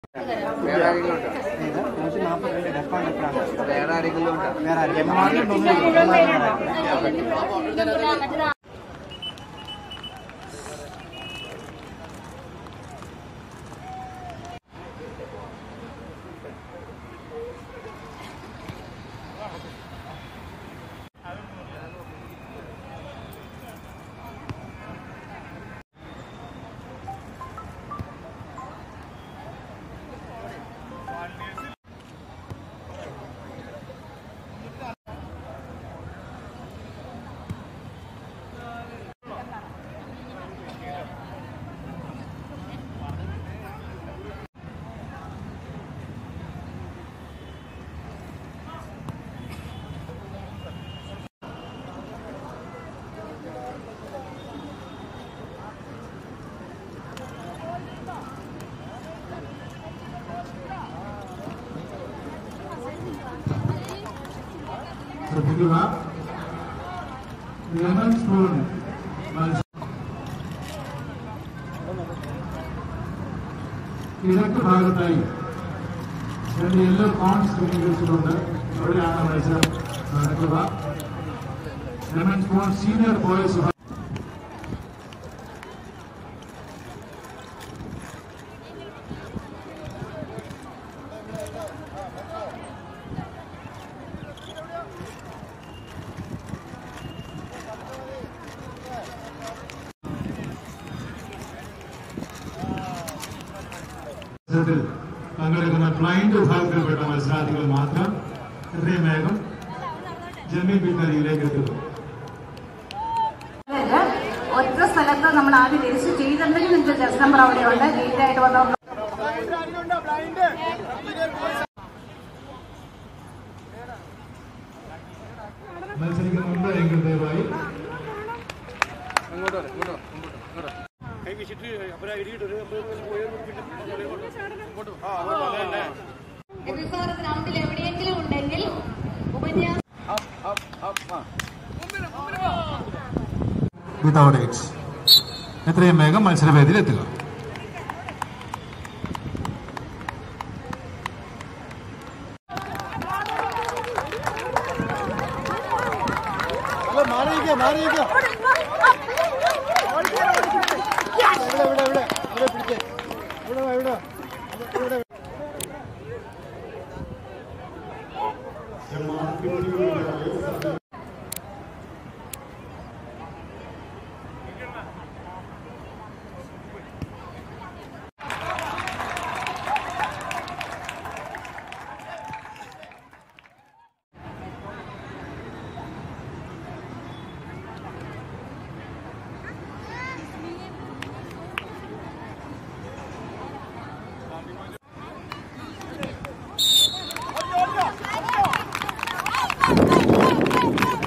വേറെ ആരെങ്കിലും ഉണ്ടോ ഇത് നൂറ്റി നാൽപ്പത്തിരണ്ട് ഡെഫ് കണ്ടക്ടറാണ് വേറെ ആരെങ്കിലും ഉണ്ടോ വേറെ ആരും എംമാറിലും തോന്നുന്നു ശ്രദ്ധിക്കുക ലെമൺ സ്പൂൺ മത്സ്യം കിഴക്ക് ഭാഗത്തായി രണ്ട് യെല്ലോ കോൺസ് ക്രമീകരിച്ചിട്ടുണ്ട് അവിടെയാണ് മത്സരം നടക്കുക ലെമൺ സ്പൂൺ സീനിയർ ബോയ്സ് മത്സരത്തിൽ പങ്കെടുക്കുന്ന ബ്ലൈൻഡ് വിഭാഗത്തിൽപ്പെട്ട മത്സരാർത്ഥികൾ മാത്രം എത്രയും വേഗം ജമീൻ പിന്നരിയിലേക്ക് എത്തുന്നു ഒറ്റ സ്ഥലത്ത് നമ്മൾ ആദ്യം രജിസ്റ്റർ ചെയ്തിട്ടുണ്ടെങ്കിൽ നിങ്ങൾക്ക് ജസ്റ്റ് നമ്പർ അവിടെയുണ്ട് ഗേറ്റ് ആയിട്ട് വന്നവർക്ക് മത്സരിക്കുന്നുണ്ട് എങ്കിൽ ദയവായി ഇങ്ങോട്ട് വരാം ഇങ്ങോട്ട് വാ, ഇങ്ങോട്ട് വാ, ഇങ്ങോട്ട് വാ. സാർ ഗ്രൗണ്ടിൽ എവിടെയെങ്കിലും ഉണ്ടെങ്കിൽ ഉപന്യാസം Up, up, up, ആ. വിതൗട്ട് എയ്ഡ്സ് എത്രയും വേഗം മത്സരവേദിയിൽ എത്തുക Thank you.